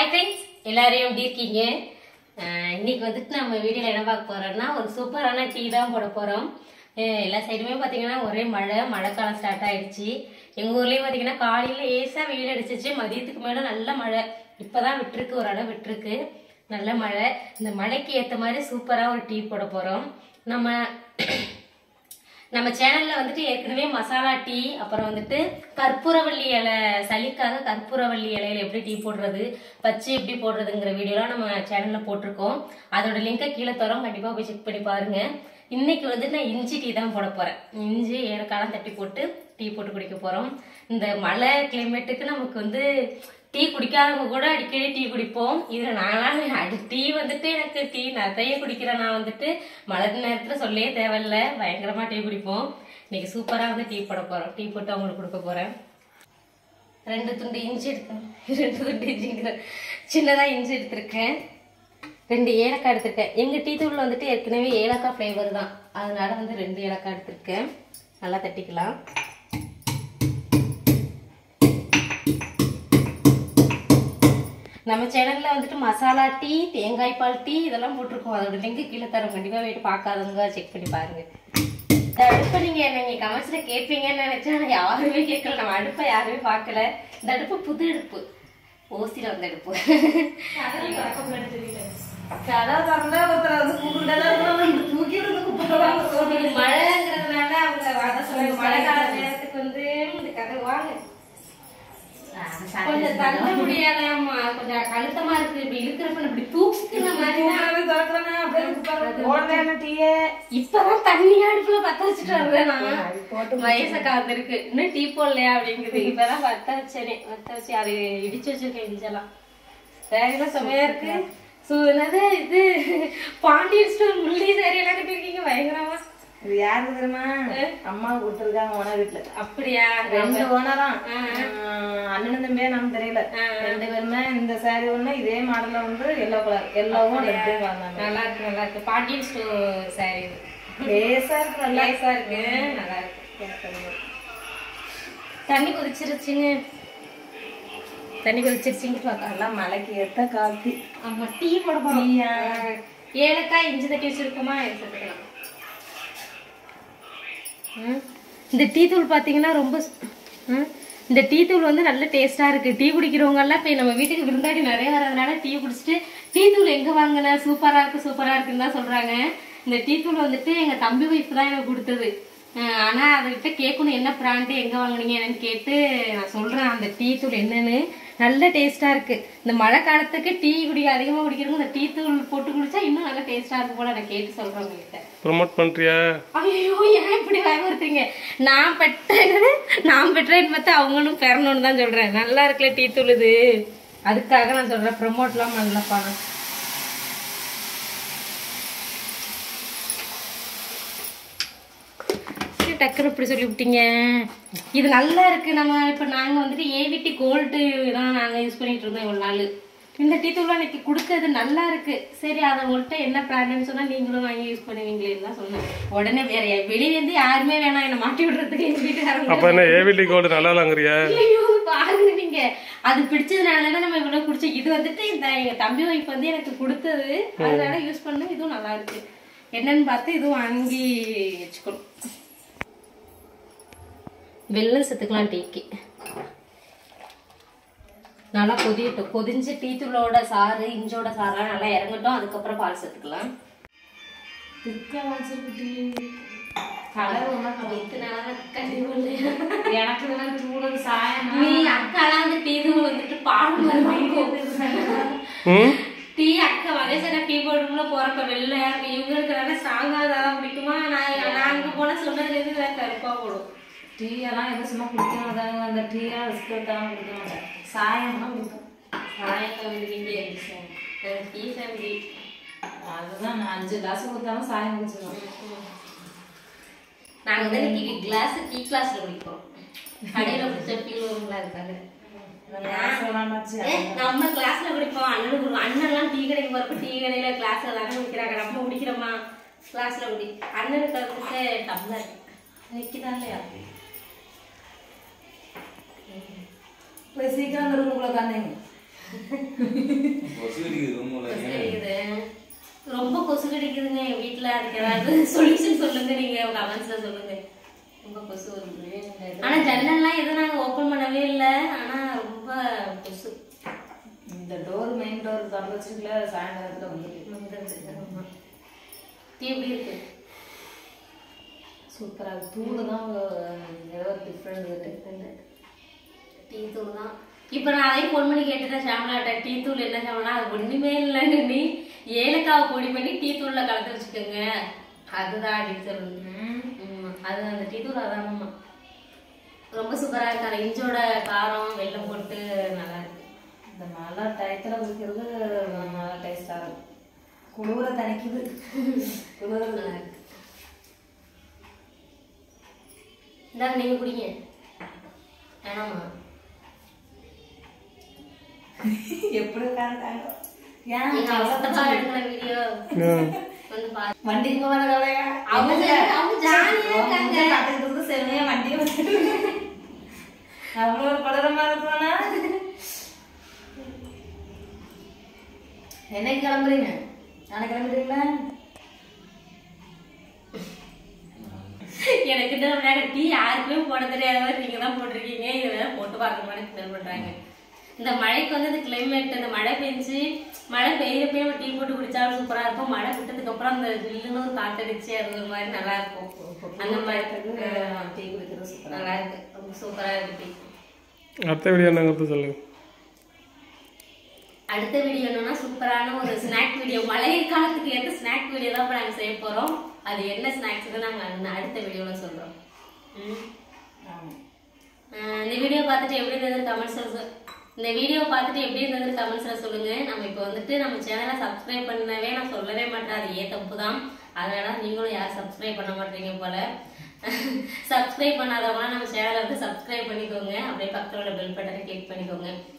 Friends எல்லாரையும் எப்படி இருக்கீங்க அஹ் இன்னைக்கு வந்துட்டு நம்ம வீடியோவில் என்ன பார்க்க போறோம்னா ஒரு சூப்பரான டீ தான் போட போகிறோம் எல்லா சைடுமே பார்த்தீங்கன்னா ஒரே மழை மழைக்காலம் ஸ்டார்ட் ஆயிடுச்சு எங்கள் ஊர்லேயும் பார்த்தீங்கன்னா காலையில் ஏசாக வெயில் அடிச்சிச்சு மதியத்துக்கு மேலே நல்ல மழை இப்போ தான் விட்டுருக்கு ஒரு அளவு விட்டுருக்கு நல்ல மழை இந்த மழைக்கு ஏற்ற மாதிரி சூப்பராக ஒரு டீ போட போகிறோம் நம்ம நம்ம சேனல்ல வந்துட்டு ஏற்கனவே மசாலா டீ அப்புறம் வந்துட்டு கற்பூரவள்ளி இலை சளிக்காக கற்பூரவள்ளி இலையில எப்படி டீ போடுறது பச்சை எப்படி போடுறதுங்கிற வீடியோலாம் நம்ம சேனல்ல போட்டிருக்கோம் அதோட லிங்கை கீழே தரோம் கண்டிப்பா போய் செக் பண்ணி பாருங்க இன்னைக்கு வந்துட்டு நான் இஞ்சி டீ தான் போட போறேன் இஞ்சி ஏலக்காலாம் தட்டி போட்டு டீ போட்டு குடிக்க போறோம் இந்த மழை கிளைமேட்டுக்கு நமக்கு வந்து டீ குடிக்காதவங்க கூட அடிக்கடி டீ குடிப்போம் இதுல நான்லாம் அடி டீ வந்துட்டு எனக்கு டீ நிறைய குடிக்கிறேன் நான் வந்துட்டு மழை நேரத்துல சொல்லவே தேவையில்ல பயங்கரமா டீ குடிப்போம் இன்னைக்கு சூப்பரா வந்து டீ போட போறோம் டீ போட்டு அவங்களுக்கு கொடுக்க போறேன் ரெண்டு துண்டு இஞ்சி எடுத்தேன் ரெண்டு துண்டு இஞ்சிங்கிற சின்னதா இஞ்சி எடுத்திருக்கேன் ரெண்டு ஏலக்காய் எடுத்திருக்கேன் எங்க டீ தூள்ல வந்துட்டு ஏற்கனவே ஏலக்காய் ஃப்ளேவர் தான் அதனால வந்து ரெண்டு ஏலக்காய் எடுத்திருக்கேன் நல்லா தட்டிக்கலாம் நம்ம சேனல்ல வந்துட்டு மசாலா டீ தேங்காய் பால் டீ இதெல்லாம் போட்டிருக்கோம் அதோட லிங்க் கீழே தரோம் கண்டிப்பா போயிட்டு பார்க்காதவங்க செக் பண்ணி பாருங்க இந்த அடுப்பை நீங்க நீங்க கமெண்ட்ஸ்ல கேட்பீங்கன்னு நினைச்சா நான் யாருமே கேட்கல நம்ம அடுப்பை யாருமே பார்க்கல இந்த அடுப்பு புது அடுப்பு ஓசில வந்த அடுப்பு கதை திறந்தா ஒருத்தர் வந்து கூப்பிட்டுட்டே தூக்கிட்டு வந்து கூப்பிடுறாங்க இது மழைங்கிறதுனால அவங்க வர சொல்லுங்க மழை கால நேரத்துக்கு வந்து இந்த கதை வாங்க கொஞ்சம் தள்ள முடியாதாம்மா கொஞ்சம் கழுத்தமா இருக்கு இப்படி இழுக்கிறப்ப இப்படி தூக்குற மாதிரி இப்பதான் தண்ணி அடுப்புல பத்த வச்சுட்டு வர்றேன் நான் வயசை காத்திருக்கு இன்னும் டீ போடலையா அப்படிங்குது இப்பதான் பத்த வச்சேனே பத்த வச்சு அது இடிச்சு வச்சிருக்கேன் இஞ்செல்லாம் வேகலாம் செமையா இருக்கு சோ என்னது இது பாண்டியன் ஸ்டோர் முள்ளி சாரி எல்லாம் கட்டிருக்கீங்க பயங்கரமா இது யாருக்கு தெரியுமா அம்மா கொடுத்துருக்காங்க ஓனர் வீட்டுல அப்படியா ரெண்டு ஓனரும் அண்ணன் தம்பியா நமக்கு தெரியல ரெண்டு பேருமே இந்த சாரி ஒண்ணு இதே மாடல்ல வந்து எல்லோ கலர் எல்லோவும் ரெட்டு வாங்கினாங்க நல்லா இருக்கு நல்லா இருக்கு பாண்டியன் ஸ்டோர் சாரி இது லேசா இருக்கு நல்லா லேசா இருக்கு நல்லா இருக்கு தண்ணி கொதிச்சிருச்சுங்க தண்ணி கொதிச்சிருச்சுங்க பார்க்கலாம் நல்லா மலைக்கு ஏத்த காப்பி ஆமா டீ போட போறோம் ஏலக்காய் இஞ்சி தட்டி வச்சிருக்கோமா இது சேர்த்துக்கலாம் ம். இந்த டீ தூள் பாத்தீங்கன்னா ரொம்ப ஸ்- ம். இந்த டீ தூள் வந்து நல்ல டேஸ்டா இருக்கு டீ குடிக்கிறவங்க எல்லாம் இப்ப நம்ம வீட்டுக்கு விருந்தாடி நிறைய வரதுனால டீ குடிச்சிட்டு டீ தூள் எங்க வாங்கின சூப்பரா இருக்கு சூப்பரா இருக்குன்னு தான் சொல்றாங்க இந்த டீ தூள் வந்துட்டு எங்க தம்பி ஒய்ஃப் தான் எனக்கு கொடுத்தது அஹ் ஆனா அதுகிட்ட கேட்கணும் என்ன பிராண்டு எங்க வாங்குனீங்க என்னன்னு கேட்டு நான் சொல்றேன் அந்த டீ தூள் என்னன்னு நல்ல டேஸ்டா இருக்கு இந்த மழை காலத்துக்கு டீ குடிக்க அதிகமா குடிக்கிறவங்க இந்த டீ தூள் போட்டு குடிச்சா இன்னும் நல்ல டேஸ்டா இருக்கும் போல நான் கேட்டு சொல்றேன் உங்ககிட்ட ப்ரொமோட் பண்றியா ஐயோ ஏன் இப்படி பயமுறுத்துறீங்க நான் பெற்றேன்னு நான் பெற்றேன்னு பார்த்தா அவங்களும் பெறணும்னு தான் சொல்றேன் நல்லா இருக்குல்ல டீ தூள் இது அதுக்காக நான் சொல்றேன் ப்ரொமோட்லாம் பண்ணலப்பா நான். சரி, டக்குனு இப்படி சொல்லி விட்டீங்க இது நல்லா இருக்கு நம்ம இப்ப நாங்க வந்துட்டு ஏவிடி கோல்டு தான் நாங்க யூஸ் பண்ணிட்டு இருந்தோம் இவ்வளவு நாள் இந்த டீ தூள் எனக்கு கொடுத்தது நல்லா இருக்கு சரி அதை உங்கள்கிட்ட என்ன பிராண்டுன்னு சொன்னா நீங்களும் வாங்கி யூஸ் பண்ணுவீங்களேன்னு தான் சொன்னேன் உடனே வேற யா- வெளிய இருந்து யாருமே வேணாம் என்ன மாட்டி விடுறதுக்கு எங்க வீட்டுக்காரங்க அப்ப என்ன ஏவிடி கோல்டு நல்லா இல்லங்கிறியா ஐயோ, பாருங்க நீங்க அது பிடிச்சதுனால தான் நம்ம இவ்வளவு குடிச்சோம் இது வந்துட்டு இந்த எங்க தம்பி ஒய்ஃப் வந்து எனக்கு கொடுத்தது அதனால யூஸ் பண்ண இதுவும் நல்லா இருக்கு என்னன்னு பார்த்து இதுவும் வாங்கி வச்சுக்கணும் வெல்லம் சேர்த்துக்கலாம் டீக்கு நல்லா கொதியட்டும் கொதிஞ்சு டீ தூளோட சாறு இஞ்சோட சாரெல்லாம் நல்லா இறங்கட்டும் அதுக்கப்புறம் பால் சேர்த்துக்கலாம் கலர் ஒன்றும் இத்தனால கண்டிப்பா இல்லையா எனக்கு இதெல்லாம் சூடு சாயம் நீ அக்காலாம் வந்து டீ தூள் வந்துட்டு பால் மாதிரி வாங்கிட்டு ம் டீ அக்கா வயசான டீ போடும்ல போறப்ப வெள்ளை இவங்களுக்கு நல்லா ஸ்ட்ராங்கா தான் பிடிக்குமா நான் நான் அங்க போனா சொன்னதுல இருந்து வேற கருப்பா போடும் டீ எல்லாம் எதுவும் சும்மா குடிக்க மாட்டாங்க அந்த டீயா பிஸ்கட் தான் குடிக்க மாட்டேன் சாயம்லாம் குடிப்பேன் சாயம் ஃபேமிலிங்க டீ ஃபேமிலி அதுதான் நான் அஞ்சு கிளாஸ் கொடுத்தாலும் சாயம் குடிச்சிடுவேன் நாங்க வந்து இன்னைக்கு கிளாஸ் டீ கிளாஸ்ல குடிப்போம் கடையில குடிச்ச ஃபீல் வருங்களா இருக்காங்க இந்த கிளாஸ் எல்லாம் வச்சு ஏ, நம்ம கிளாஸ்ல குடிப்போம் அண்ணனுக்கு குடி- அண்ணன்லாம் டீ கடைக்கு போறப்ப டீ கடையில கிளாஸ்ல தானே குடிக்கிறாங்க நம்ம குடிக்கிறோமா கிளாஸ்ல குடி அண்ணனுக்கு வந்துட்டு டம்ளர் நிக்குதான் இல்லையா போய் சீக்கிரம் அந்த ரூமுக்குள்ள உட்காந்துங்க கொசு கடிக்குது ரூம்ல கொசு கடிக்குது ரொம்ப கொசு கடிக்குதுங்க என் வீட்டுல அதுக்கு ஏதாவது சொல்யூஷன் சொல்லுங்க நீங்க கமெண்ட்ஸ்ல சொல்லுங்க ரொம்ப கொசு வருது ஆனா ஜன்னல்லாம் எதுவும் நாங்க ஓபன் பண்ணவே இல்லை ஆனா ரொம்ப கொசு இந்த டோர் மெயின் டோர் திறந்து வச்சுக்கல சாயந்தரத்துல வந்துட்டு வந்துருது. ஆமா. டீ எப்படி இருக்கு சூப்பரா இருக்கு தூள் தான் ஏதோ டிஃப்ரெண்ட் இருக்கு டீ தூள் தான் இப்போ நான் அதையும் ஃபோன் பண்ணி கேட்டுட்டேன் ஷாமலாட்ட டீ தூள் என்ன ஷாமலா அது ஒண்ணுமே இல்லைன்னு நீ ஏலக்காவை பொடி பண்ணி டீ தூள்ல கலந்து வச்சுக்கோங்க அதுதான் அப்படின்னு சொல்லுங்க ம், அது அந்த டீ தூள் அதானம்மா ரொம்ப சூப்பரா இருக்கு அந்த இஞ்சோட காரம் வெல்லம் போட்டு நல்லா இருக்கு இந்த மழை டயத்துல குடிக்கிறது நல்லா டேஸ்டா இருக்கும் குளிர தணிக்குது குளிர நல்லா இருக்கு இந்தாங்க நீங்க குடிங்க வேணாமா எப்படி உட்காந்துட்டாங்க ஏன் எங்க அவசரப்பா எடுக்கிற வீடியோ வந்து பாரு வண்டிக்கு போகாத கவலையா அவங்க அவங்க ஜாலியா இருக்காங்க பார்த்துக்கிட்டு செம்மையா வண்டியை வந்துட்டு அவ்வளோ படரமா இருப்பானா என்னைக்கு கிளம்புறீங்க நாளைக்கு கிளம்புறீங்களா எனக்கு இந்த விளையாட டீ யாருக்குமே போட தெரியாத மாதிரி நீங்க தான் போட்டிருக்கீங்க இதை வேற போட்டு பார்க்க மாதிரி கிண்டல் பண்றாங்க இந்த மழைக்கு வந்து இந்த கிளைமேட் இந்த மழை பெஞ்சு மழை பெய்யறப்பே நம்ம டீ போட்டு குடிச்சாலும் சூப்பரா இருக்கும் மழை விட்டதுக்கு அப்புறம் அந்த ஜில்லுன்னு ஒரு காத்தடிச்சு அது ஒரு மாதிரி நல்லா இருக்கும் அந்த மாதிரி டீ குடிக்கிறது சூப்பரா நல்லா இருக்கு ரொம்ப சூப்பரா இருக்கு டீ அடுத்த வீடியோ என்னங்கிறது சொல்லுங்க அடுத்த வீடியோ என்னன்னா சூப்பரான ஒரு ஸ்நாக் வீடியோ மழை காலத்துக்கு ஏற்ற ஸ்நாக் வீடியோ தான் இப்போ நாங்கள் செய்ய போறோம் அது என்ன ஸ்நாக்ஸ் நாங்கள் அடுத்த வீடியோல சொல்றோம் ம். ஆமா ஆஹ் இந்த வீடியோ பார்த்துட்டு எப்படி இருந்தது கமெண்ட்ஸ்ல இந்த வீடியோ பார்த்துட்டு எப்படி இருந்தது கமெண்ட்ஸ்ல சொல்லுங்க நம்ம இப்போ வந்துட்டு நம்ம சேனலை சப்ஸ்கிரைப் பண்ணவே நான் சொல்லவே மாட்டேன் அது ஏன் தப்பு தான் அதனால நீங்களும் யாரும் சப்ஸ்கிரைப் பண்ண மாட்டீங்க போல சப்ஸ்கிரைப் பண்ணாதவங்க நம்ம சேனலை வந்து சப்ஸ்கிரைப் பண்ணிக்கோங்க அப்படியே பக்கத்துல உள்ள பெல் பட்டனை கிளிக் பண்ணிக்கோங்க